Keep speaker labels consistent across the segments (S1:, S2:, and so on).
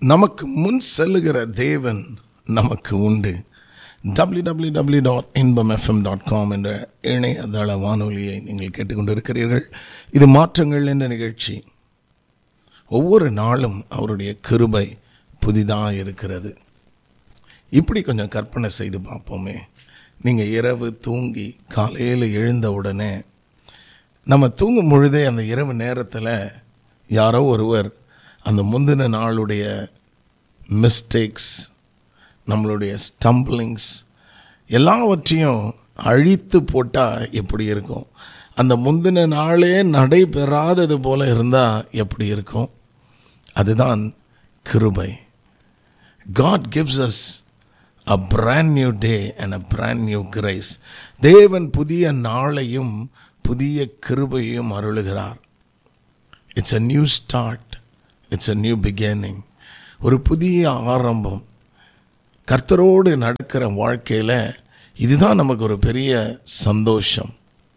S1: நமக்கு முன் செல்லுகிற தேவன் நமக்கு உண்டு W W W dot Inbam FM dot com என்ற இணையதள வானொலியை நீங்கள் கேட்டுக்கொண்டிருக்கிறீர்கள் இது மாற்றங்கள் என்ற நிகழ்ச்சி ஒவ்வொரு நாளும் அவருடைய கிருபை புதிதாக இருக்கிறது இப்படி கொஞ்சம் கற்பனை செய்து பார்ப்போமே நீங்கள் இரவு தூங்கி காலையில் எழுந்த உடனே நம்ம தூங்கும் பொழுதே அந்த இரவு நேரத்தில் யாரோ ஒருவர் அந்த முந்தின நாளுடைய மிஸ்டேக்ஸ் நம்மளுடைய ஸ்டம்பிளிங்ஸ் எல்லாவற்றையும் அழித்து போட்டால் எப்படி இருக்கும் அந்த முந்தின நாளே நடைபெறாதது போல இருந்தால் எப்படி இருக்கும் அதுதான் கிருபை God gives us a brand new day and a brand new grace தேவன் புதிய நாளையும் புதிய கிருபையும் அருளுகிறார் it's a new start it's a new beginning ஒரு புதிய ஆரம்பம் கர்த்தரோடு நடக்கிற வாழ்க்கையில் இதுதான் நமக்கு ஒரு பெரிய சந்தோஷம்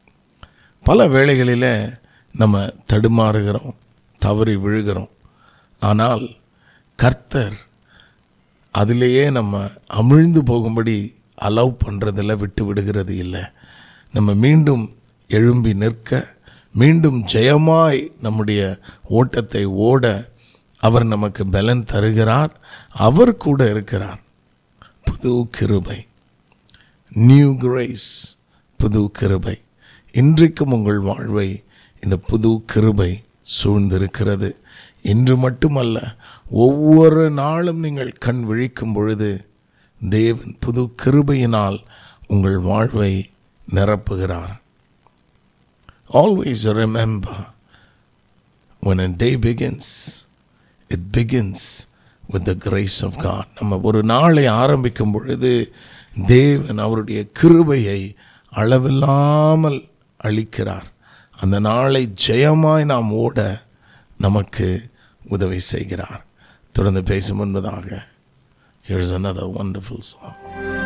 S1: பல வேளைகளில் நம்ம தடுமாறுகிறோம் தவறி விழுகிறோம் ஆனால் கர்த்தர் அதிலேயே நம்ம அமிழ்ந்து போகும்படி அலவ் பண்ணுறதில்ல விட்டு விடுகிறது இல்லை நம்ம மீண்டும் எழும்பி நிற்க மீண்டும் ஜெயமாய் நம்முடைய ஓட்டத்தை ஓட அவர் நமக்கு பலன் தருகிறார் அவர் கூட இருக்கிறார் புது கிருபை நியூ கிரேஸ் புது கிருபை இன்றைக்கும் உங்கள் வாழ்வை இந்த புது கிருபை சூழ்ந்திருக்கிறது இன்று மட்டுமல்ல ஒவ்வொரு நாளும் நீங்கள் கண் விழிக்கும் பொழுது தேவன் புது கிருபையினால் உங்கள் வாழ்வை நிரப்புகிறார் always remember when a day begins it begins with the grace of God நம்ம ஒரு நாளை ஆரம்பிக்கும் பொழுது தேவன் அவருடைய கிருபையை அளவில்லாமல் அளிக்கிறார் அந்த நாளை ஜெயமாய் நாம் ஓட நமக்கு உதவி செய்கிறார் தொடர்ந்து பேசும் என்பதாக Here's another wonderful song.